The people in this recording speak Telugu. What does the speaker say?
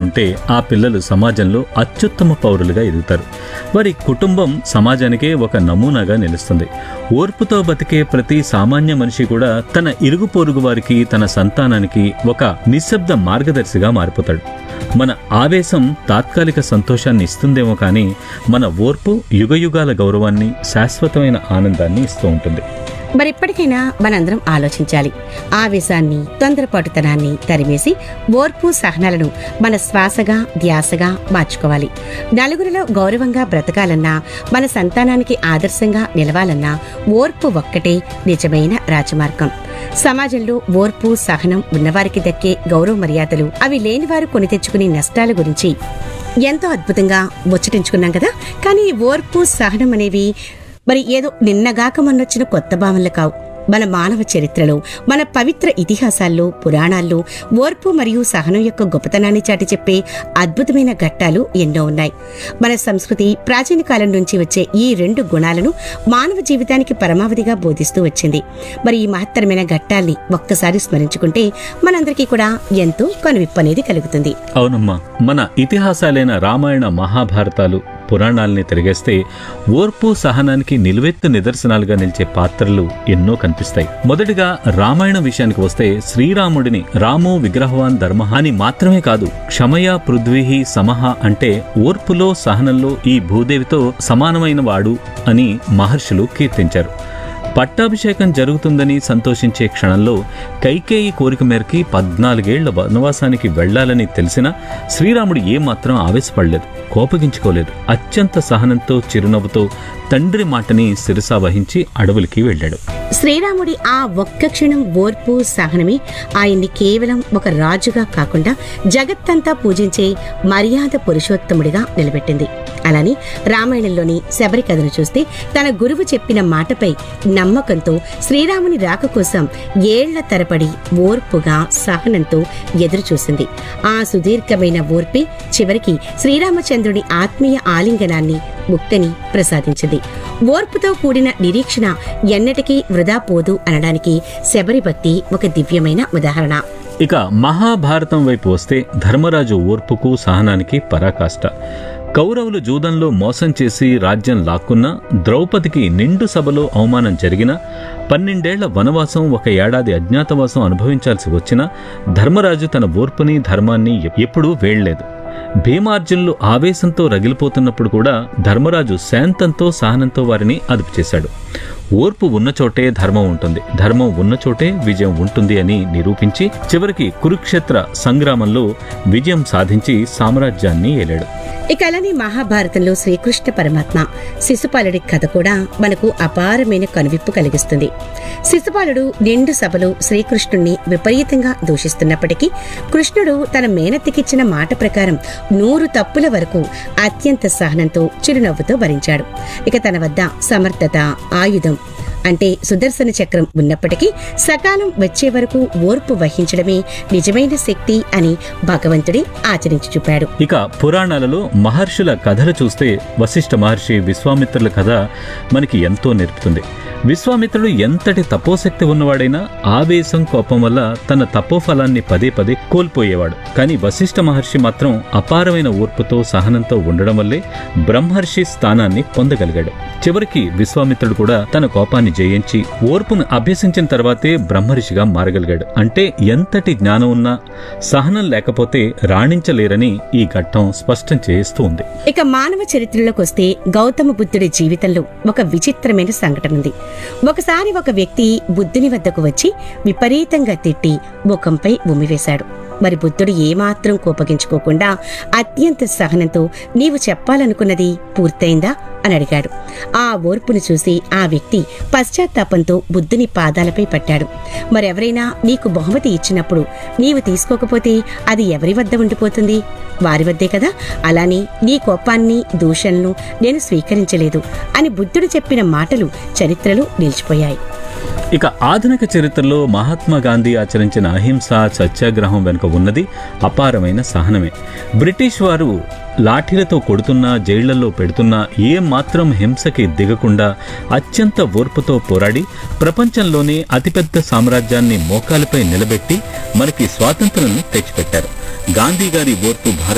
ఉంటే ఆ పిల్లలు సమాజంలో అత్యుత్తమ పౌరులుగా ఎదుగుతారు వారి కుటుంబం సమాజానికే ఒక నమూనాగా నిలుస్తుంది ఓర్పుతో బతికే ప్రతి సామాన్య మనిషి కూడా తన ఇరుగు పొరుగు వారికి తన సంతానానికి ఒక నిశ్శబ్ద మార్గదర్శిగా మారిపోతాడు మన ఆవేశం తాత్కాలిక సంతోషాన్ని ఇస్తుందేమో కానీ మన ఓర్పు యుగయుగాల గౌరవాన్ని శాశ్వతమైన ఆనందాన్ని ఇస్తూ ఉంటుంది మరి ఇప్పటికైనా మనందరం ఆలోచించాలి ఆవేశాన్ని తొందరపాటుతనాన్ని తరిమేసి ఓర్పు సహనాలను మన శ్వాసగా ధ్యాసగా మార్చుకోవాలి నలుగురిలో గౌరవంగా బ్రతకాలన్నా మన సంతానానికి ఆదర్శంగా నిలవాలన్నా ఓర్పు ఒక్కటే నిజమైన రాజమార్గం సమాజంలో ఓర్పు సహనం ఉన్నవారికి దక్కే గౌరవ మర్యాదలు అవి లేనివారు కొని తెచ్చుకునే నష్టాల గురించి ఎంతో అద్భుతంగా ముచ్చటించుకున్నాం కదా కానీ ఈ ఓర్పు సహనం అనేవి మరి ఏదో నిన్నగాక మొన్నొచ్చిన కొత్త భావనలు కావు మన మానవ చరిత్రలో మన పవిత్ర ఇతిహాసాల్లో పురాణాల్లో ఓర్పు మరియు సహనం యొక్క గొప్పతనాన్ని చాటి చెప్పే అద్భుతమైన ఘట్టాలు ఎన్నో ఉన్నాయి మన సంస్కృతి ప్రాచీన కాలం నుంచి వచ్చే ఈ రెండు గుణాలను మానవ జీవితానికి పరమావధిగా బోధిస్తూ వచ్చింది మరి ఈ మహత్తరమైన ఘట్టాల్ని ఒక్కసారి స్మరించుకుంటే మనందరికీ కూడా ఎంతో కనువిప్పు అనేది కలుగుతుంది అవునమ్మా మన ఇతిహాసాలైన రామాయణ మహాభారతాలు పురాణాల్ని తిరిగేస్తే ఓర్పు సహనానికి నిలువెత్తు నిదర్శనాలుగా నిలిచే పాత్రలు ఎన్నో కనిపిస్తాయి మొదటిగా రామాయణం విషయానికి వస్తే శ్రీరాముడిని రామో విగ్రహవాన్ ధర్మ అని మాత్రమే కాదు క్షమయ పృథ్వీ సమహ అంటే ఓర్పులో సహనంలో ఈ భూదేవితో సమానమైన వాడు అని మహర్షులు కీర్తించారు పట్టాభిషేకం జరుగుతుందని సంతోషించే క్షణంలో కైకేయి కోరిక మేరకి పద్నాలుగేళ్ల వనవాసానికి వెళ్లాలని తెలిసినా శ్రీరాముడు ఏమాత్రం ఆవేశపడలేదు కోపగించుకోలేదు అత్యంత సహనంతో చిరునవ్వుతో తండ్రి మాటని శిరసా వహించి అడవులకి వెళ్ళాడు శ్రీరాముడి ఆ ఒక్క క్షణం ఓర్పు సహనమే ఆయన్ని కేవలం ఒక రాజుగా కాకుండా జగత్తంతా పూజించే మర్యాద పురుషోత్తముడిగా నిలబెట్టింది అలానే రామాయణంలోని శబరి కథను చూస్తే తన గురువు చెప్పిన మాటపై నమ్మకంతో శ్రీరాముని రాక కోసం ఏళ్ల తరబడి ఓర్పుగా సహనంతో ఎదురుచూసింది ఆ సుదీర్ఘమైన ఓర్పే చివరికి శ్రీరామచంద్రుని ఆత్మీయ ఆలింగనాన్ని ముక్తిని ప్రసాదించింది ఓర్పుతో కూడిన నిరీక్షణ ఎన్నటికీ వృధా పోదు అనడానికి శబరి భక్తి ఒక దివ్యమైన ఉదాహరణ ఇక మహాభారతం వైపు వస్తే ధర్మరాజు ఓర్పుకు సహనానికి పరాకాష్ట కౌరవులు జూదంలో మోసం చేసి రాజ్యం లాక్కున్నా ద్రౌపదికి నిండు సభలో అవమానం జరిగినా పన్నెండేళ్ల వనవాసం ఒక ఏడాది అజ్ఞాతవాసం అనుభవించాల్సి వచ్చినా ధర్మరాజు తన ఓర్పుని ధర్మాన్ని ఎప్పుడూ వేళ్లేదు భీమార్జునులు ఆవేశంతో రగిలిపోతున్నప్పుడు కూడా ధర్మరాజు శాంతంతో సహనంతో వారిని అదుపు చేశాడు ఓర్పు ఉన్న చోటే ధర్మం ఉంటుంది ధర్మం ఉన్న చోటే విజయం ఉంటుంది అని నిరూపించి చివరికి కురుక్షేత్ర సంగ్రామంలో విజయం సాధించి సామ్రాజ్యాన్ని ఏలాడు ఇక అలానే మహాభారతంలో శ్రీకృష్ణ పరమాత్మ శిశుపాలుడి కథ కూడా మనకు అపారమైన కనువిప్పు కలిగిస్తుంది శిశుపాలుడు నిండు సభలో శ్రీకృష్ణుణ్ణి విపరీతంగా దూషిస్తున్నప్పటికీ కృష్ణుడు తన మేనత్తికిచ్చిన మాట ప్రకారం నూరు తప్పుల వరకు అత్యంత సహనంతో చిరునవ్వుతో భరించాడు ఇక తన వద్ద సమర్థత ఆయుధం అంటే సుదర్శన చక్రం ఉన్నప్పటికీ సకాలం వచ్చే వరకు ఓర్పు వహించడమే నిజమైన శక్తి అని భగవంతుడి ఆచరించి చూపాడు ఇక పురాణాలలో మహర్షుల కథలు చూస్తే వశిష్ఠ మహర్షి విశ్వామిత్రుల కథ మనకి ఎంతో నేర్పుతుంది విశ్వామిత్రుడు ఎంతటి తపోశక్తి ఉన్నవాడైనా ఆవేశం కోపం వల్ల తన తపోఫలాన్ని పదే పదే కోల్పోయేవాడు కానీ వశిష్ఠ మహర్షి మాత్రం అపారమైన ఓర్పుతో సహనంతో ఉండడం వల్లే బ్రహ్మర్షి స్థానాన్ని పొందగలిగాడు చివరికి విశ్వామిత్రుడు కూడా తన కోపాన్ని జయించి ఓర్పును అభ్యసించిన తర్వాతే బ్రహ్మర్షిగా మారగలిగాడు అంటే ఎంతటి జ్ఞానం ఉన్నా సహనం లేకపోతే రాణించలేరని ఈ ఘట్టం స్పష్టం చేస్తూ ఉంది ఇక మానవ చరిత్రలోకి వస్తే గౌతమ బుద్ధుడి జీవితంలో ఒక విచిత్రమైన సంఘటన ఉంది ఒకసారి ఒక వ్యక్తి బుద్ధుని వద్దకు వచ్చి విపరీతంగా తిట్టి ముఖంపై ఉమ్మివేశాడు మరి బుద్ధుడు ఏమాత్రం కోపగించుకోకుండా అత్యంత సహనంతో నీవు చెప్పాలనుకున్నది పూర్తయిందా అని అడిగాడు ఆ ఓర్పును చూసి ఆ వ్యక్తి పశ్చాత్తాపంతో బుద్ధుని పాదాలపై పట్టాడు మరెవరైనా నీకు బహుమతి ఇచ్చినప్పుడు నీవు తీసుకోకపోతే అది ఎవరి వద్ద ఉండిపోతుంది వారి వద్దే కదా అలానే నీ కోపాన్ని దూషణను నేను స్వీకరించలేదు అని బుద్ధుడు చెప్పిన మాటలు చరిత్రలో నిలిచిపోయాయి ఇక ఆధునిక చరిత్రలో మహాత్మా గాంధీ ఆచరించిన అహింస సత్యాగ్రహం వెనుక ఉన్నది అపారమైన సహనమే బ్రిటిష్ వారు లాఠీలతో కొడుతున్నా జైళ్లలో పెడుతున్నా ఏ మాత్రం హింసకి దిగకుండా అత్యంత ఓర్పుతో పోరాడి ప్రపంచంలోనే అతిపెద్ద సామ్రాజ్యాన్ని మోకాలపై నిలబెట్టి మనకి స్వాతంత్రాన్ని తెచ్చిపెట్టారు గాంధీ గారి ఓర్పు భారత